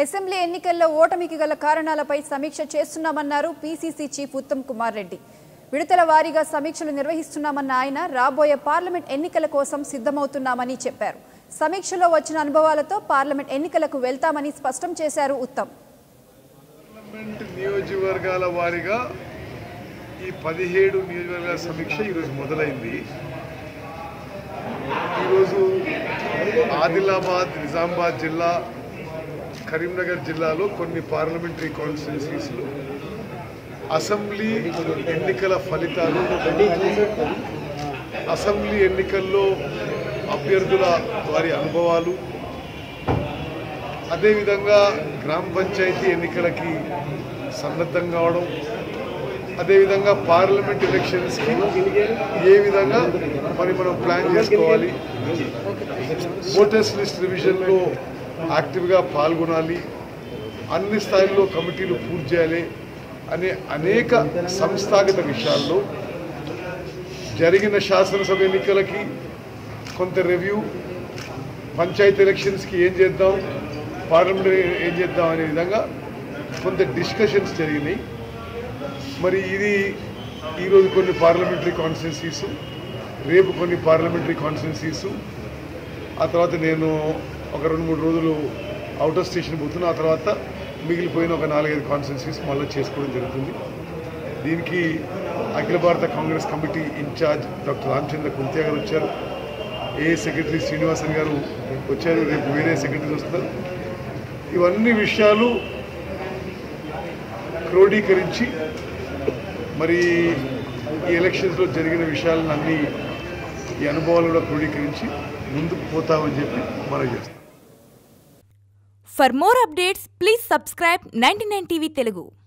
Assembly ఎన్నికల్లో ఓటమికి గల కారణాలపై సమీక్ష చేస్తున్నామన్నారు పీసీసీ చీఫ్ ఉత్తమ్ కుమార్ రెడ్డి విడతల వారీగా సమీక్షలు నిర్వహిస్తున్నామన్న ఆయన రాబోయే పార్లమెంట్ ఎన్నికల కోసం సిద్ధమవుతున్నామని చెప్పారు సమీక్షలో వచ్చిన అనుభవాలతో పార్లమెంట్ ఎన్నికలకు వెళ్తామని స్పష్టం చేశారు ఉత్తమ్ పార్లమెంట్ నియోజకవర్గాల వారీగా ఈ పదిహేడు నియోజకవర్గాల సమీక్ష ఈరోజు మొదలైంది ఈరోజు ఆదిలాబాద్ నిజామాబాద్ జిల్లా కరీంనగర్ జిల్లాలో కొన్ని పార్లమెంటరీ కాన్స్టిట్యున్సీస్లో అసెంబ్లీ ఎన్నికల ఫలితాలు అసెంబ్లీ ఎన్నికల్లో అభ్యర్థుల వారి అనుభవాలు అదేవిధంగా గ్రామ పంచాయతీ ఎన్నికలకి సన్నద్ధం కావడం అదేవిధంగా పార్లమెంట్ ఎలక్షన్స్కి ఏ విధంగా మరి మనం ప్లాన్ చేసుకోవాలి ఓటర్స్ లిస్ట్ రివిజన్లో యాక్టివ్గా పాల్గొనాలి అన్ని స్థాయిల్లో కమిటీలు పూర్తి చేయాలి అనే అనేక సంస్థాగత విషయాల్లో జరిగిన శాసనసభ ఎన్నికలకి కొంత రివ్యూ పంచాయతీ ఎలక్షన్స్కి ఏం చేద్దాం పార్లమెంట్ ఏం చేద్దాం అనే విధంగా కొంత డిస్కషన్స్ జరిగినాయి మరి ఇది ఈరోజు కొన్ని పార్లమెంటరీ కాన్స్టిట్యున్సీస్ రేపు కొన్ని పార్లమెంటరీ కాన్స్టిట్యున్సీస్ ఆ తర్వాత నేను ఒక రెండు మూడు రోజులు అవుట్ ఆఫ్ స్టేషన్ పోతున్నా ఆ తర్వాత మిగిలిపోయిన ఒక నాలుగైదు కాన్స్టిట్యున్సీస్ మళ్ళీ చేసుకోవడం జరుగుతుంది దీనికి అఖిల భారత Congress committee incharge doctor Ramachandra Kuntia garu వచ్చారు ఏ సెక్రటరీ శ్రీనివాసన్ గారు వచ్చారు రేపు వేరే సెక్రటరీస్ వస్తారు ఇవన్నీ విషయాలు క్రోడీకరించి మరి ఈ ఎలక్షన్స్లో జరిగిన విషయాలను అన్ని ఈ అనుభవాలు కూడా క్రోడీకరించి ముందుకు పోతామని చెప్పి మనం చేస్తాం For more updates, please subscribe 99 TV Telugu.